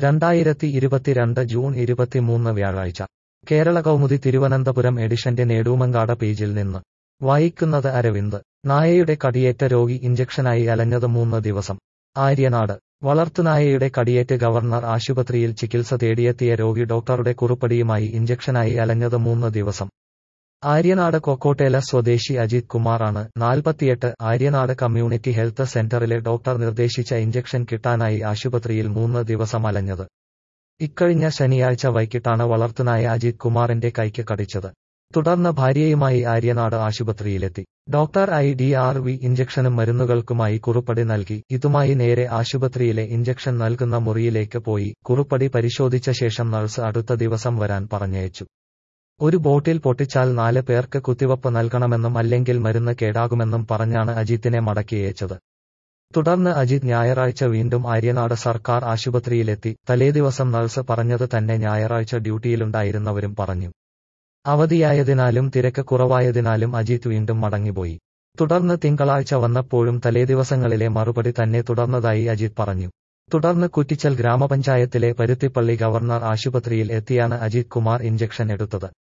രണ്ടായിരത്തി ഇരുപത്തിരണ്ട് ജൂൺ ഇരുപത്തിമൂന്ന് വ്യാഴാഴ്ച കേരള കൗമുദി തിരുവനന്തപുരം എഡിഷന്റെ നേടൂമങ്കാട പേജിൽ നിന്ന് വായിക്കുന്നത് അരവിന്ദ് നായയുടെ കടിയേറ്റ രോഗി ഇഞ്ചക്ഷനായി അലഞ്ഞത് മൂന്ന് ദിവസം ആര്യനാട് വളർത്തുനായയുടെ കടിയേറ്റ് ഗവർണർ ആശുപത്രിയിൽ ചികിത്സ തേടിയെത്തിയ രോഗി ഡോക്ടറുടെ കുറുപ്പടിയുമായി ഇഞ്ചക്ഷനായി അലഞ്ഞത് മൂന്ന് ദിവസം ആര്യനാട് കൊക്കോട്ടേല സ്വദേശി അജിത് കുമാറാണ് നാൽപ്പത്തിയെട്ട് ആര്യനാട് കമ്മ്യൂണിറ്റി ഹെൽത്ത് സെന്ററിലെ ഡോക്ടർ നിർദ്ദേശിച്ച ഇഞ്ചക്ഷൻ കിട്ടാനായി ആശുപത്രിയിൽ മൂന്ന് ദിവസം അലഞ്ഞത് ഇക്കഴിഞ്ഞ ശനിയാഴ്ച വൈകിട്ടാണ് വളർത്തുനായ അജിത് കുമാറിന്റെ കൈക്ക് കടിച്ചത് തുടർന്ന് ഭാര്യയുമായി ആര്യനാട് ആശുപത്രിയിലെത്തി doctor I D R V ഇഞ്ചക്ഷനും മരുന്നുകൾക്കുമായി കുറുപ്പടി നൽകി ഇതുമായി നേരെ ആശുപത്രിയിലെ ഇഞ്ചക്ഷൻ നൽകുന്ന മുറിയിലേക്ക് പോയി കുറുപ്പടി പരിശോധിച്ച ശേഷം നഴ്സ് അടുത്ത ദിവസം വരാൻ പറഞ്ഞയച്ചു ഒരു ബോട്ടിൽ പൊട്ടിച്ചാൽ നാല് പേർക്ക് കുത്തിവപ്പ് നൽകണമെന്നും അല്ലെങ്കിൽ മരുന്ന് കേടാകുമെന്നും പറഞ്ഞാണ് അജിത്തിനെ മടക്കിയയച്ചത് തുടർന്ന് അജിത് ഞായറാഴ്ച വീണ്ടും ആര്യനാട് സർക്കാർ ആശുപത്രിയിലെത്തി തലേദിവസം നഴ്സ് പറഞ്ഞത് തന്നെ ഞായറാഴ്ച ഡ്യൂട്ടിയിലുണ്ടായിരുന്നവരും പറഞ്ഞു അവധിയായതിനാലും തിരക്ക് കുറവായതിനാലും അജിത് വീണ്ടും മടങ്ങിപ്പോയി തുടർന്ന് തിങ്കളാഴ്ച വന്നപ്പോഴും തലേദിവസങ്ങളിലെ മറുപടി തന്നെ തുടർന്നതായി അജിത് പറഞ്ഞു തുടർന്ന് കുറ്റിച്ചൽ ഗ്രാമപഞ്ചായത്തിലെ പരുത്തിപ്പള്ളി ഗവർണർ ആശുപത്രിയിൽ എത്തിയാണ് അജിത് കുമാർ ഇഞ്ചക്ഷൻ എടുത്തത്